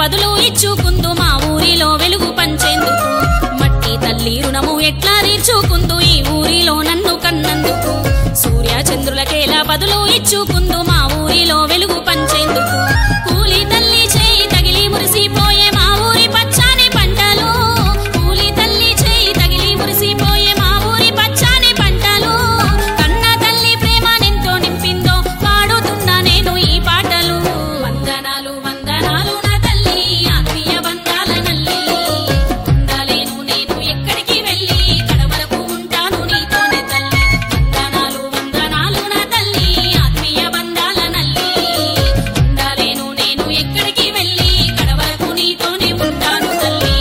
పదులు ఇచ్చుకుందు మా ఊరిలో వెలుగు పంచేందుకు మట్టి తల్లి రుణము ఎట్లా తీర్చుకుందు ఈ ఊరిలో నన్ను కన్నందుకు సూర్య చంద్రులకేలా బదులు ఇచ్చుకుందు మా ఊరిలో వెలుగు పంచేందుకు కూలి తల్లి చేయి తగిలి మురిసిపోయే మా ఊరి పచ్చాని పంటలు కూలి తల్లి చేయి తగిలి మురిసిపోయే మా ఊరి పచ్చాని పంటలు కన్న తల్లి ప్రేమనెంతో నింపిందో పాడుతున్నా నేను ఈ పాటలు వందనాలు వందనాలు నా తల్లి ఆత్మీయ బంధాల నల్లి ఉండలేను నేను ఎక్కడికి వెళ్ళి కడవరకు ఉంటాను నీతోనే తల్లి వందనాలు వందనాలు నా తల్లి ఆత్మీయ బంధాల నల్లి ఉండలేను నేను ఎక్కడికి వెళ్ళి కడవరకు నీతోనే ఉంటాను తల్లి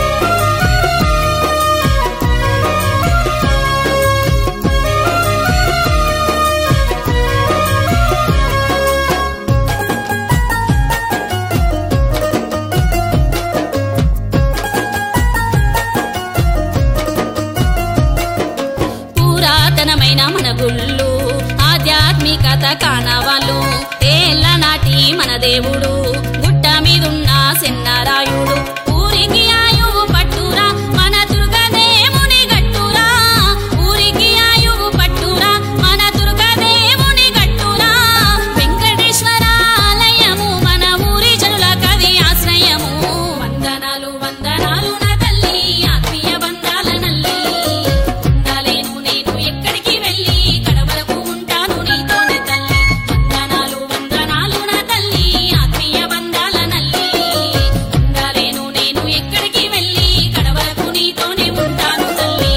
పురాతనమైన మన గుళ్ళు ఆధ్యాత్మికత కానవాళ్ళు ఏళ్ళ నాటి మన దేవుడు గుట్ట మీదున్న సెన్నారాయుడు ఊరికి ఆయువు పట్టురా మన దుర్గదేవుని గట్టురా ఊరికి ఆయువు పట్టురా మన దుర్గదేవుని గట్టురా వెంకటేశ్వర ఆలయము మన ఊరి జనుల కవి ఆశ్రయము వందనాలు వందనాలు నా తల్లి ఆత్మీయ బంధాల నల్లి ఉండలేను నేను ఎక్కడికి వెళ్ళి కడవరకు ఉంటాను నీతోనే తల్లి వందనాలు వందనాలు నా తల్లి ఆత్మీయ బంధాల నల్లి ఉండలేను నేను ఎక్కడికి వెళ్ళి కడవరకు నీతోనే ఉంటాను తల్లి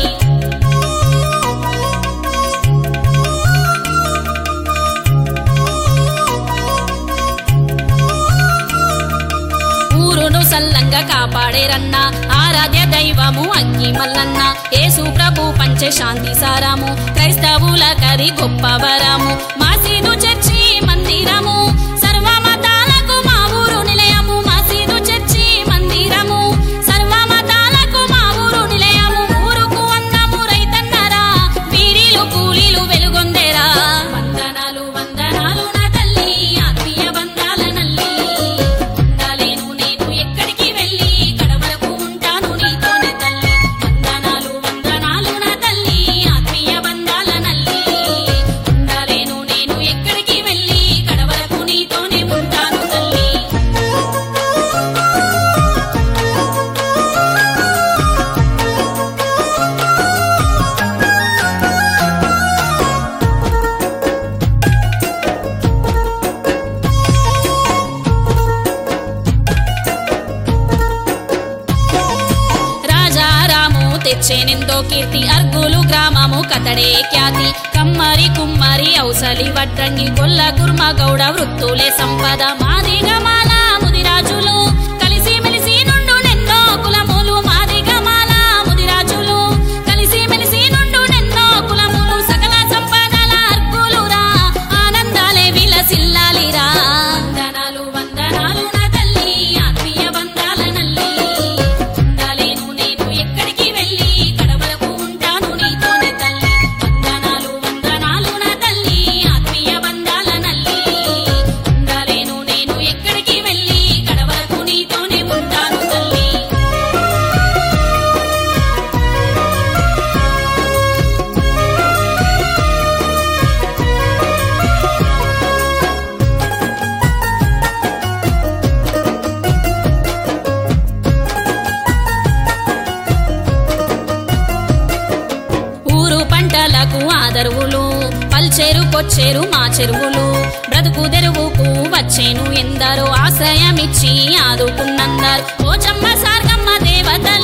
ఊరును సల్లంగా కాపాడేరన్న ఆరాధ్య దైవము అగ్గి మల్లన్న యేసు ప్రభు పంచే శాంతి సారము క్రైస్తవుల కది గొప్ప వరము మసీదు చర్చి మందిరము సర్వ మతాలకు మా ఊరు నిలయము మసీదు చర్చి మందిరము సర్వ మతాలకు మా ఊరు నిలయము ఊరుకు అందము రైతన్నరా వీరిలు కూలీలు వెలుగొందేరా వందనాలు వందనాలు నా తల్లి ఆత్మీయ బంధాల నల్లి ఉండలేను నేను ఎక్కడికి వెళ్ళి కడవరకు ఉంటాను నీతోనే తల్లి వందనాలు వందనాలు నా తల్లి ఆత్మీయ బంధాల నల్లి ఉండలేను నేను ఎక్కడికి వెళ్ళి కడవరకు నీతోనే ఉంటాను తల్లి రాజారాము తెచ్చేనెందో కీర్తి అర్గులు గ్రామము కతడే ఖ్యాతి కమ్మరి కుమ్మరి ఔసలి వడ్రంగి గొల్ల కుర్మ గౌడ వృత్తులే సంపద మాదిగమాల ముదిరాజులు కలిసి మెలిసి నుండు నెన్నో కులములు మాదిగమాల ముదిరాజులు కలిసి మెలిసి నుండు నెన్నో కులములు సకల సంపదల అర్గులురా ఆనందాలే విలసిల్లాలిరా వందనాలు వందనాలు నా తల్లి ఆత్మీయ బంధాల నల్లి ఉండలేను నేను ఎక్కడికి వెళ్ళి కడవరకు ఉంటాను నీతోనే తల్లి వందనాలు వందనాలు నా తల్లి ఆత్మీయ బంధాల నల్లి ఉండలేను నేను ఎక్కడికి వెళ్ళి కడవరకు నీతోనే ఉంటాను తల్లి ఊరు పంటలకు ఆదరువులు పల్చేరు కొచ్చేరు మా చెరువులు బ్రతుకు తెరువుకు వచ్చేను ఎందరో ఆశ్రయమిచ్చి ఆదుకున్నందరు పోచమ్మ సార్గమ్మ దేవతలు